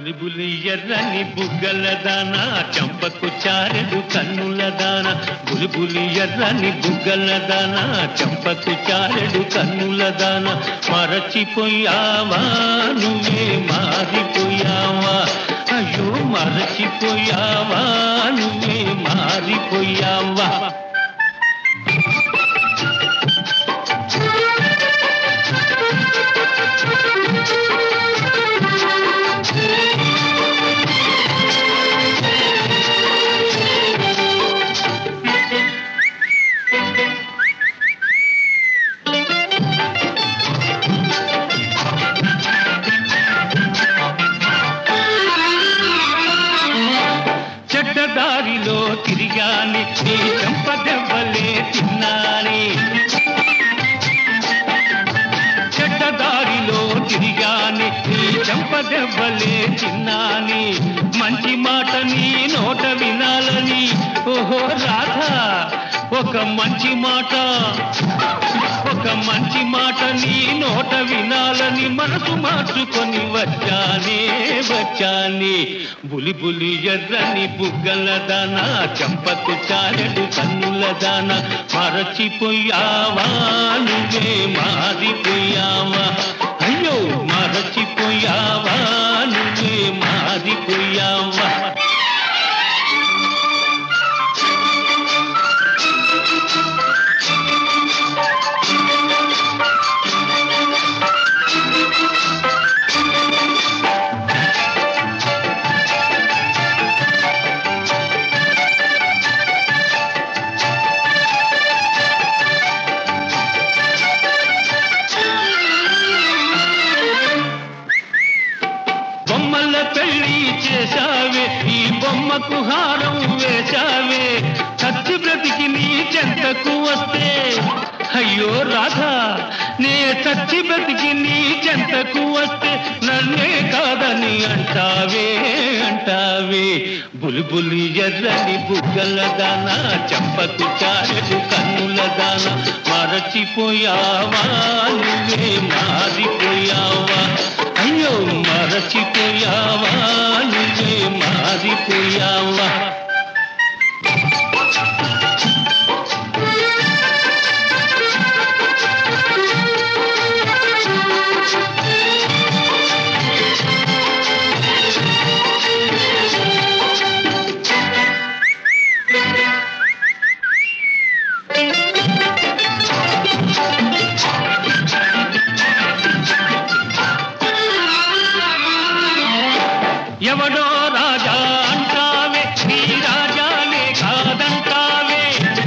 బులిబులి ఎర్రని బుగ్గల దాన చంపకు చారెడు కన్నుల దాన బులిబులి ఎర్రని బుగ్గల దాన చంపకు చారెడు కన్నుల దాన మరచిపోయావా నువ్వే మారిపోయావా అయ్యో మరచిపోయావా నువ్వే మారిపోయావా చెడ్డదారిలో తిరిగాని నీ చెంపదెవ్వలే తిన్నాని చెడ్డదారిలో తిరిగాని నీ చెంపదెవ్వలే తిన్నాని మంచి మాట నీ నోట వినాలని ఓహో రాధా ఒక మంచి మాట ఒక మంచి మాట నీ నోట వినాలని మనసు మార్చుకొని వచ్చానే వచ్చానే బులి బులి ఎర్రని బుగ్గల దాన చంపకు చారెడు కన్నుల దాన మరచిపోయావా నువ్వే మారిపోయావా అయ్యో మరచిపోయావా నువ్వే మారిపోయావా బొమ్మల పెళ్లి చేశావే ఈ బొమ్మకు హారం వేశావే చచ్చి బ్రతికి నీ చెంతకు వస్తే అయ్యో రాధా నే చచ్చి బ్రతికి నీ చెంతకు వస్తే నన్నే కాదని అంటావే అంటావే బుల్బులి ఎర్రని బుగ్గల దాన చంపకు చారెడు కన్నుల దాన మరచిపోయావా నువ్వే మారిపోయావా అయ్యో మరచిపోయావా నువ్వే మారిపోయావా ఎవడో రాజా అంటావే నీ రాజానే కాదంటావే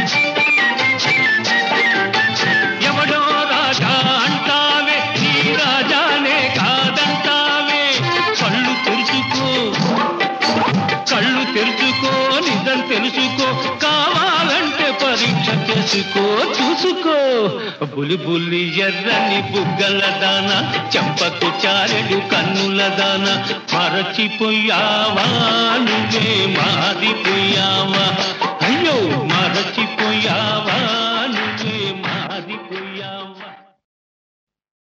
ఎవడో రాజా అంటావే నీ రాజానే కాదంటావే కళ్ళు తెరుచుకో కళ్ళు తెరుచుకో నిజం తెలుసుకో కావాలంటే పరీక్ష చేసుకో చూసుకో బులి బుల్లి ఎర్రని బుగ్గల దాన చంపకు చారెడు కన్నుల దాన మరచిపోయావా నువ్వే మారిపోయావా అయ్యో మరచిపోయావా